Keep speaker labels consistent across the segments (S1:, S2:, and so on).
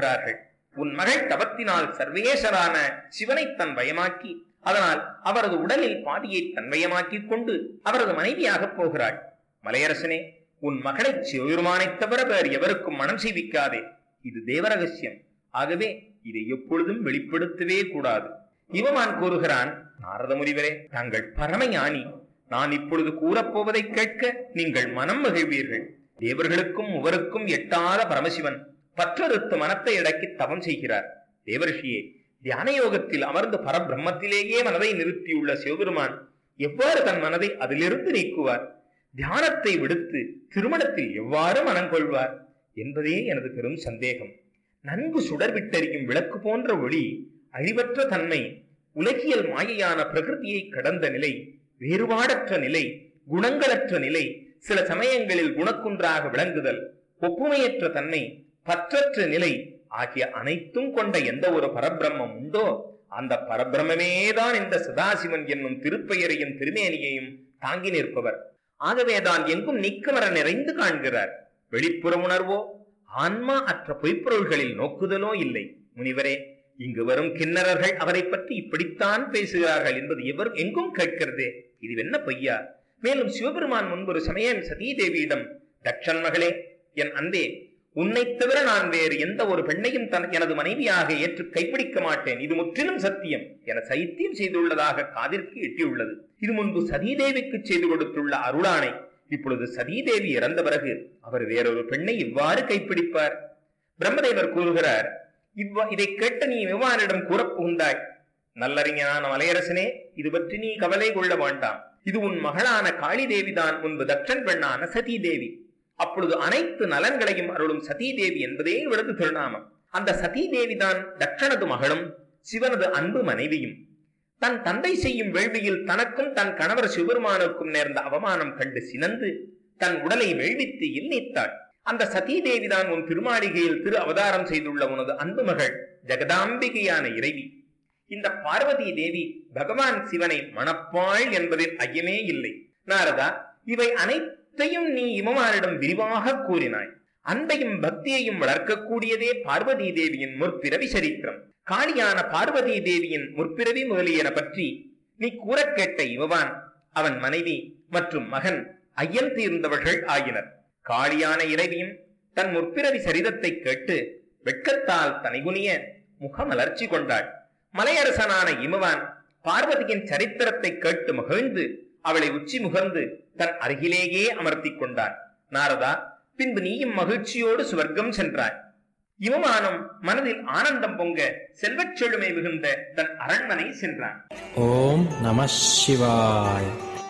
S1: இருக்கிறார்கள் உன் மகள் தவத்தினால் சர்வேசரான சிவனை தன் வயமாக்கி அதனால் அவரது உடலில் பாதியை தன்வயமாக்கிக் கொண்டு அவரது மனைவியாகப் போகிறாள் மலையரசனே உன் மகளை சிவபெருமானைத் தவிர வேறு எவருக்கும் மனம் செய்விக்காதே இது தேவரகசியம் ஆகவே இதை எப்பொழுதும் வெளிப்படுத்தவே கூடாது இவமான் கூறுகிறான் நாரத முனிவரே தாங்கள் பரமஞானி நான் இப்பொழுது கூறப்போவதை கேட்க நீங்கள் மனம் மகிழ்வீர்கள் தேவர்களுக்கும் உவருக்கும் எட்டாத பரமசிவன் பற்றறுத்து மனத்தை அடக்கி தவம் செய்கிறார் தேவரிஷியே தியான யோகத்தில் அமர்ந்து பரபிரம்மத்திலேயே மனதை நிறுத்தியுள்ள சிவபெருமான் எவ்வாறு தன் மனதை அதிலிருந்து நீக்குவார் தியானத்தை விடுத்து திருமணத்தில் எவ்வாறு மனம் கொள்வார் என்பதே எனது பெரும் சந்தேகம் நன்கு சுடர் விட்டறியும் விளக்கு போன்ற ஒளி அழிவற்ற தன்மை உலகியல் மாயையான பிரகிருதியை கடந்த நிலை வேறுபாடற்ற நிலை குணங்களற்ற நிலை சில சமயங்களில் குணக்குன்றாக விளங்குதல் ஒப்புமையற்ற தன்மை பற்றற்ற நிலை ஆகிய அனைத்தும் கொண்ட எந்த ஒரு பரபிரம்மம் உண்டோ அந்த பரபிரம்மே இந்த சதாசிவன் என்னும் திருப்பெயரையும் திருமேனியையும் தாங்கி நிற்பவர் ஆகவேதான் எங்கும் நிக்கமர நிறைந்து காண்கிறார் வெளிப்புற உணர்வோ ஆன்மா அற்ற பொய்ப்பொருள்களில் நோக்குதலோ இல்லை முனிவரே இங்கு வரும் கிண்ணறர்கள் அவரை பற்றி இப்படித்தான் பேசுகிறார்கள் என்பது எவர் எங்கும் கேட்கிறதே இது என்ன பொய்யா மேலும் சிவபெருமான் முன்பொரு சமயம் சதீதேவியிடம் தட்சன் மகளே என் அன்பே உன்னைத் தவிர நான் வேறு எந்த ஒரு பெண்ணையும் தன் எனது மனைவியாக ஏற்று கைப்பிடிக்க மாட்டேன் இது முற்றிலும் சத்தியம் என சைத்தியம் செய்துள்ளதாக காதிற்கு எட்டியுள்ளது இது முன்பு சதீதேவிக்கு செய்து கொடுத்துள்ள அருளானை இப்பொழுது சதீதேவி இறந்த பிறகு அவர் வேறொரு பெண்ணை இவ்வாறு கைப்பிடிப்பார் பிரம்மதேவர் கூறுகிறார் இவ்வ இதை கேட்ட நீ விமானிடம் கூறப் புகுந்தாய் நல்லறிஞனான மலையரசனே இது பற்றி நீ கவலை கொள்ள வேண்டாம் இது உன் மகளான காளி தேவிதான் முன்பு தட்சன் பெண்ணான சதீ தேவி அப்பொழுது அனைத்து நலன்களையும் அருளும் சதீ தேவி என்பதே இவரது திருநாமம் அந்த சதீ தேவிதான் தட்சனது மகளும் சிவனது அன்பு மனைவியும் தன் தந்தை செய்யும் வேள்வியில் தனக்கும் தன் கணவர் சிவபெருமானுக்கும் நேர்ந்த அவமானம் கண்டு சினந்து தன் உடலை வேள்வித்து எண்ணித்தாள் அந்த சதீ தேவிதான் உன் திருமாளிகையில் திரு அவதாரம் செய்துள்ள உனது அன்பு மகள் ஜெகதாம்பிகையான இறைவி இந்த பார்வதி தேவி பகவான் சிவனை மணப்பாள் என்பதில் ஐயமே இல்லை நாரதா இவை அனைத்தையும் நீ இமமானிடம் விரிவாக கூறினாய் அன்பையும் பக்தியையும் வளர்க்கக்கூடியதே பார்வதி தேவியின் முற்பிறவி சரித்திரம் காளியான பார்வதி தேவியின் முற்பிறவி முதலியன பற்றி நீ கூறக் கேட்ட இவவான் அவன் மனைவி மற்றும் மகன் ஐயன் தீர்ந்தவர்கள் ஆயினர் காளியான இறைவியும் தன் முற்பிறவி சரிதத்தை கேட்டு வெட்கத்தால் தனிகுனிய முகமலர்ச்சி கொண்டாள் மலையரசனான இமவான் பார்வதியின் சரித்திரத்தை கேட்டு மகிழ்ந்து அவளை உச்சி முகர்ந்து தன் அருகிலேயே அமர்த்திக் கொண்டான் நாரதா பின்பு நீயும் மகிழ்ச்சியோடு சுவர்க்கம் சென்றாய் இவமானும் மனதில் ஆனந்தம் பொங்க செல்வச் செழுமை மிகுந்த தன் அரண்மனை சென்றான்
S2: ஓம் நம சிவாய்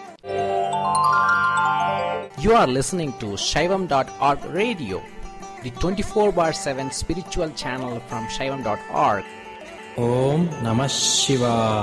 S3: You are listening to Shaivam.org radio, the 24 bar 7 spiritual channel from Shaivam.org.
S2: ஓம் நம சிவாய்